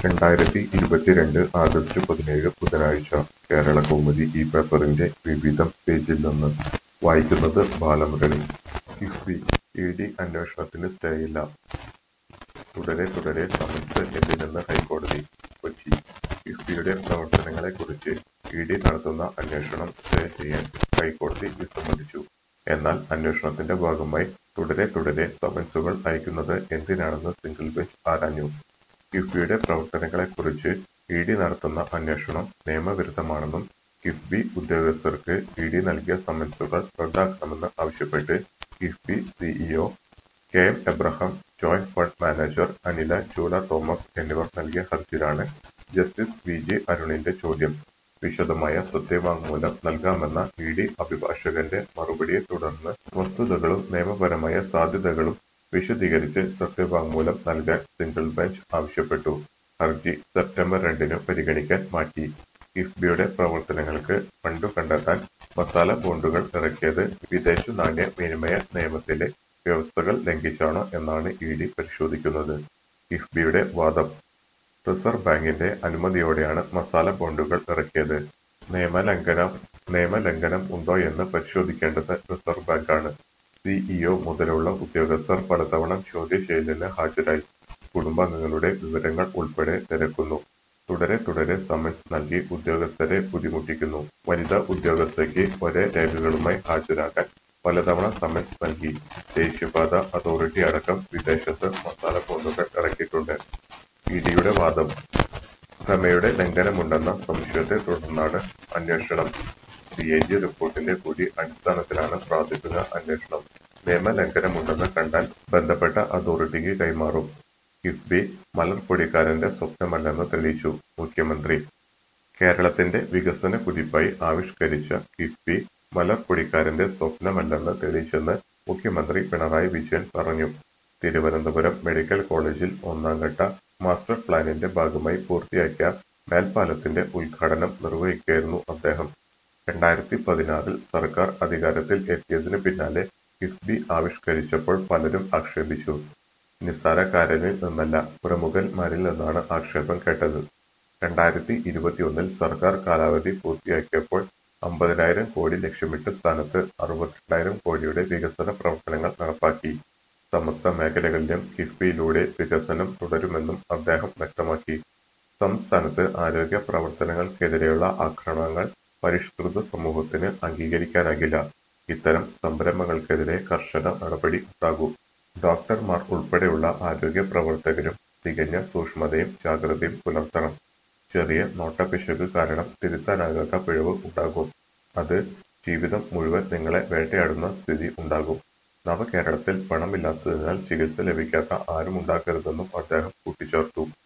രണ്ടായിരത്തി ഇരുപത്തിരണ്ട് ആഗസ്റ്റ് പതിനേഴ് ബുധനാഴ്ച കേരളകൗമുദി ഈ പേപ്പറിന്റെ വിവിധം പേജിൽ നിന്ന് വായിക്കുന്നത് ബാലമുരളി കിഫ്ബി ഇ ഡി അന്വേഷണത്തിന് സ്റ്റേയില്ല തുടരെ തുടരെ സമൻസ് എന്തിനെന്ന് ഹൈക്കോടതി കൊച്ചി കിഫ്ബിയുടെ പ്രവർത്തനങ്ങളെക്കുറിച്ച് ഇ ഡി നടത്തുന്ന അന്വേഷണം സ്റ്റേ ചെയ്യാൻ ഹൈക്കോടതി വിസമ്മതിച്ചു എന്നാൽ അന്വേഷണത്തിന്റെ ഭാഗമായി തുടരെ തുടരെ സമൻസുകൾ അയക്കുന്നത് എന്തിനാണെന്ന് സിംഗിൾ ബെഞ്ച് ആരാഞ്ഞു കിഫ്ബിയുടെ പ്രവർത്തനങ്ങളെക്കുറിച്ച് ഇ ഡി നടത്തുന്ന അന്വേഷണം നിയമവിരുദ്ധമാണെന്നും കിഫ്ബി ഉദ്യോഗസ്ഥർക്ക് ഇ ഡി നൽകിയ സമൻസുകൾ റദ്ദാക്കണമെന്ന് ആവശ്യപ്പെട്ട് KIIFB CEO K M Abraham joint fund manager Anila Choola Thomas എന്നിവർ നൽകിയ ഹർജിയിലാണ് ജസ്റ്റിസ് വി ജി അരുണിന്റെ ചോദ്യം വിശദമായ സത്യവാങ്മൂലം നൽകാമെന്ന ഇ ഡി അഭിഭാഷകന്റെ മറുപടിയെ തുടർന്ന് വസ്തുതകളും നിയമപരമായ സാധ്യതകളും വിശദീകരിച്ച് സത്യവാങ്മൂലം നൽകാൻ സിംഗിൾ ബെഞ്ച് ആവശ്യപ്പെട്ടു ഹർജി സെപ്റ്റംബർ രണ്ടിന് പരിഗണിക്കാൻ മാറ്റി കിഫ്ബിയുടെ പ്രവർത്തനങ്ങൾക്ക് ഫണ്ട് കണ്ടെത്താൻ മസാല ബോണ്ടുകൾ ഇറക്കിയത് വിദേശ നാണ്യ വിനിമയ നിയമത്തിലെ വ്യവസ്ഥകൾ ലംഘിച്ചാണോ എന്നാണ് ഇ ഡി പരിശോധിക്കുന്നത് കിഫ്ബിയുടെ വാദം റിസർവ് ബാങ്കിന്റെ അനുമതിയോടെയാണ് മസാല ബോണ്ടുകൾ ഇറക്കിയത് നിയമലംഘനം നിയമലംഘനം ഉണ്ടോ എന്ന് പരിശോധിക്കേണ്ടത് റിസർവ് ബാങ്കാണ് സിഇഒ മുതലുള്ള ഉദ്യോഗസ്ഥർ പലതവണ ചോദ്യം ചെയ്യലിന് ഹാജരായി കുടുംബാംഗങ്ങളുടെ വിവരങ്ങൾ ഉൾപ്പെടെ തിരക്കുന്നു തുടരെ തുടരെ സമൻസ് നൽകി ഉദ്യോഗസ്ഥരെ ബുദ്ധിമുട്ടിക്കുന്നു വനിതാ ഉദ്യോഗസ്ഥയ്ക്ക് ഒരേ രേഖകളുമായി ഹാജരാക്കാൻ പലതവണ സമൻസ് നൽകി ദേശീയപാത അതോറിറ്റി അടക്കം വിദേശത്ത് മസാല ബോണ്ടുകൾ ഇറക്കിയിട്ടുണ്ട് ഇഡിയുടെ വാദം പ്രമേയുടെ ലംഘനമുണ്ടെന്ന സംശയത്തെ തുടർന്നാണ് അന്വേഷണം സി എ ജി റിപ്പോർട്ടിന്റെ കൂടി അടിസ്ഥാനത്തിലാണ് പ്രാഥമിക അന്വേഷണം നിയമലംഘനമുണ്ടെന്ന് കണ്ടാൽ ബന്ധപ്പെട്ട അതോറിറ്റിക്ക് കൈമാറും കിഫ്ബി മലർപ്പൊടിക്കാരന്റെ സ്വപ്നമല്ലെന്ന് തെളിയിച്ചു മുഖ്യമന്ത്രി കേരളത്തിന്റെ വികസന കുതിപ്പായി ആവിഷ്കരിച്ച കിഫ്ബി മലർപ്പൊടിക്കാരന്റെ സ്വപ്നമല്ലെന്ന് തെളിയിച്ചെന്ന് മുഖ്യമന്ത്രി പിണറായി വിജയൻ പറഞ്ഞു തിരുവനന്തപുരം മെഡിക്കൽ കോളേജിൽ ഒന്നാം ഘട്ട മാസ്റ്റർ പ്ലാനിന്റെ ഭാഗമായി പൂർത്തിയാക്കിയ മേൽപ്പാലത്തിന്റെ ഉദ്ഘാടനം നിർവഹിക്കുകയായിരുന്നു അദ്ദേഹം രണ്ടായിരത്തി പതിനാറിൽ സർക്കാർ അധികാരത്തിൽ എത്തിയതിനു പിന്നാലെ കിഫ്ബി ആവിഷ്കരിച്ചപ്പോൾ പലരും ആക്ഷേപിച്ചു നിസ്സാരക്കാരനിൽ നിന്നല്ല പ്രമുഖന്മാരിൽ നിന്നാണ് ആക്ഷേപം കേട്ടത് രണ്ടായിരത്തി ഇരുപത്തിയൊന്നിൽ സർക്കാർ കാലാവധി പൂർത്തിയാക്കിയപ്പോൾ അമ്പതിനായിരം കോടി ലക്ഷ്യമിട്ട സ്ഥാനത്ത് അറുപത്തിരണ്ടായിരം കോടിയുടെ വികസന പ്രവർത്തനങ്ങൾ നടപ്പാക്കി സമസ്ത മേഖലകളിലും കിഫ്ബിയിലൂടെ വികസനം തുടരുമെന്നും അദ്ദേഹം വ്യക്തമാക്കി സംസ്ഥാനത്ത് ആരോഗ്യ പ്രവർത്തനങ്ങൾക്കെതിരെയുള്ള ആക്രമണങ്ങൾ പരിഷ്കൃത സമൂഹത്തിന് അംഗീകരിക്കാനാകില്ല ഇത്തരം സംരംഭങ്ങൾക്കെതിരെ കർശന നടപടി ഉണ്ടാകും ഡോക്ടർമാർ ഉൾപ്പെടെയുള്ള ആരോഗ്യ പ്രവർത്തകരും തികഞ്ഞ സൂക്ഷ്മതയും ജാഗ്രതയും പുലർത്തണം ചെറിയ നോട്ടപ്പിശക് കാരണം തിരുത്താനാകാത്ത പിഴവ് ഉണ്ടാകും അത് ജീവിതം മുഴുവൻ നിങ്ങളെ വേട്ടയാടുന്ന സ്ഥിതി ഉണ്ടാകും നവകേരളത്തിൽ പണമില്ലാത്തതിനാൽ ചികിത്സ ലഭിക്കാത്ത ആരും ഉണ്ടാക്കരുതെന്നും അദ്ദേഹം കൂട്ടിച്ചേർത്തു